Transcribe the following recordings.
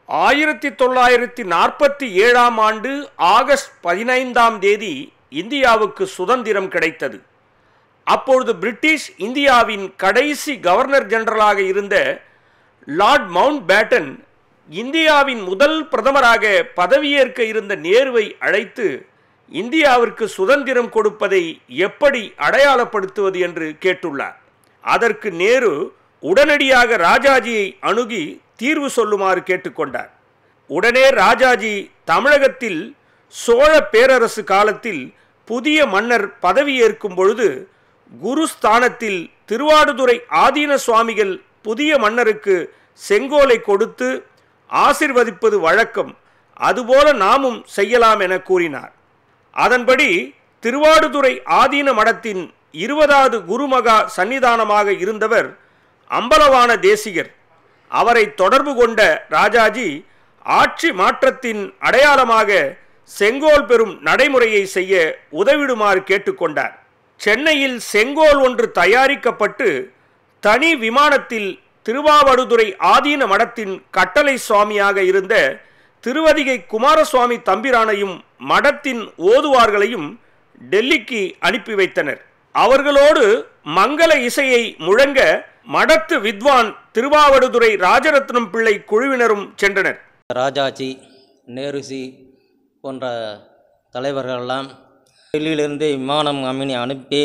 ஆயிரத்தி தொள்ளாயிரத்தி நாற்பத்தி ஏழாம் ஆண்டு ஆகஸ்ட் பதினைந்தாம் தேதி இந்தியாவுக்கு சுதந்திரம் கிடைத்தது அப்பொழுது பிரிட்டிஷ் இந்தியாவின் கடைசி கவர்னர் ஜெனரலாக இருந்த லார்ட் மவுண்ட் பேட்டன் இந்தியாவின் முதல் பிரதமராக பதவியேற்க இருந்த நேருவை அழைத்து இந்தியாவிற்கு சுதந்திரம் கொடுப்பதை எப்படி அடையாளப்படுத்துவது என்று கேட்டுள்ளார் அதற்கு நேரு உடனடியாக ராஜாஜியை அணுகி தீர்வு சொல்லுமாறு கேட்டுக்கொண்டார் உடனே ராஜாஜி தமிழகத்தில் சோழ பேரரசு காலத்தில் புதிய மன்னர் பதவியேற்கும் பொழுது குரு ஸ்தானத்தில் திருவாடுதுறை ஆதீன சுவாமிகள் புதிய மன்னருக்கு செங்கோலை கொடுத்து ஆசிர்வதிப்பது வழக்கம் அதுபோல நாமும் செய்யலாம் என கூறினார் அதன்படி திருவாடுதுறை ஆதீன மடத்தின் இருபதாவது குருமகா சன்னிதானமாக இருந்தவர் அம்பலவான தேசிகர் அவரை தொடர்பு கொண்ட ராஜாஜி ஆட்சி மாற்றத்தின் அடையாளமாக செங்கோல் பெறும் நடைமுறையை செய்ய உதவிடுமாறு கேட்டுக்கொண்டார் சென்னையில் செங்கோல் ஒன்று தயாரிக்கப்பட்டு தனி விமானத்தில் திருவாவடுதுறை ஆதீன மடத்தின் கட்டளை சுவாமியாக இருந்த திருவதிகை குமாரசுவாமி தம்பிரானையும் மடத்தின் ஓதுவார்களையும் டெல்லிக்கு அனுப்பி வைத்தனர் அவர்களோடு மங்கள இசையை முழங்க மடத்து வித்வான் திருவாவடுதுறை ராஜரத்னம் பிள்ளை குழுவினரும் சென்றனர் ராஜாஜி நேருஜி போன்ற தலைவர்களெல்லாம் டெல்லியிலிருந்து விமானம் அமினி அனுப்பி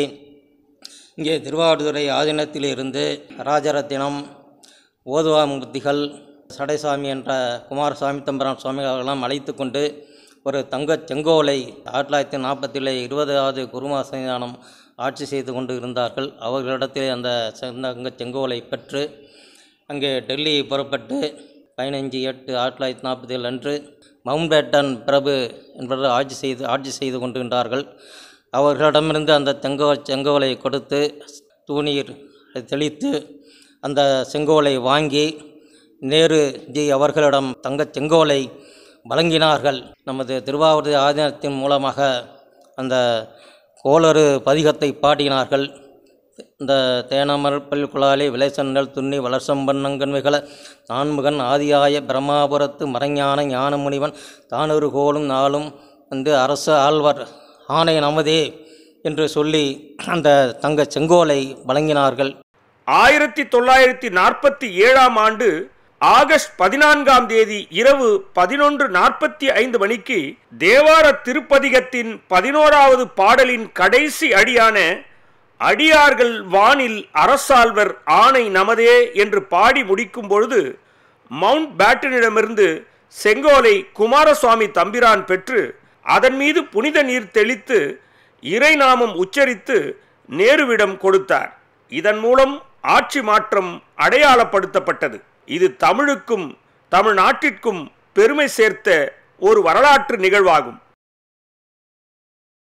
இங்கே திருவாவடுதுறை ஆதீனத்தில் இருந்து ராஜரத்தினம் ஓதுவாமூர்த்திகள் சடைசாமி என்ற குமாரசாமி தம்பரான் சுவாமிகளெல்லாம் அழைத்து கொண்டு ஒரு தங்கச் செங்கோலை ஆயிரத்தி தொள்ளாயிரத்தி நாற்பத்தில் இருபதாவது குருமா சன்னிதானம் ஆட்சி செய்து கொண்டு இருந்தார்கள் அவர்களிடத்தில் அந்த தங்க செங்கோலை பெற்று அங்கே டெல்லி புறப்பட்டு பதினைஞ்சு எட்டு ஆயிரத்தி தொள்ளாயிரத்தி நாற்பத்தி ஏழு அன்று மவுண்ட்பேட்டன் பிரபு என்பவர் ஆட்சி செய்து ஆட்சி செய்து கொண்டிருந்தார்கள் அவர்களிடமிருந்து அந்த செங்கோ செங்கோலை கொடுத்து தூணீர் தெளித்து அந்த செங்கோலை வாங்கி நேரு ஜி அவர்களிடம் தங்கச் செங்கோலை வழங்கினார்கள் நமது திருவாவூர் ஆதீனத்தின் மூலமாக அந்த கோளறு பதிகத்தை பாடினார்கள் இந்த தேனமர் பல்குழாலே விளைசன்னல் துண்ணி வளர்சம்பன்னங்கன்மைகள நான்முகன் ஆதியாய பிரம்மாபுரத்து மறைஞான ஞான முனிவன் தானொரு கோலும் நாளும் வந்து அரசு ஆழ்வர் ஆணை நமதே என்று சொல்லி அந்த தங்க செங்கோலை வழங்கினார்கள் ஆயிரத்தி தொள்ளாயிரத்தி நாற்பத்தி ஏழாம் ஆண்டு ஆகஸ்ட் பதினான்காம் தேதி இரவு பதினொன்று நாற்பத்தி ஐந்து மணிக்கு தேவார திருப்பதிகத்தின் பதினோராவது பாடலின் கடைசி அடியான அடியார்கள் வானில் அரசாழ்வர் ஆணை நமதே என்று பாடி முடிக்கும் பொழுது மவுண்ட் பேட்டனிடமிருந்து செங்கோலை குமாரசுவாமி தம்பிரான் பெற்று அதன் மீது புனித நீர் தெளித்து இறைநாமம் உச்சரித்து நேருவிடம் கொடுத்தார் இதன் மூலம் ஆட்சி மாற்றம் அடையாளப்படுத்தப்பட்டது இது தமிழுக்கும் தமிழ்நாட்டிற்கும் பெருமை சேர்த்த ஒரு வரலாற்று நிகழ்வாகும்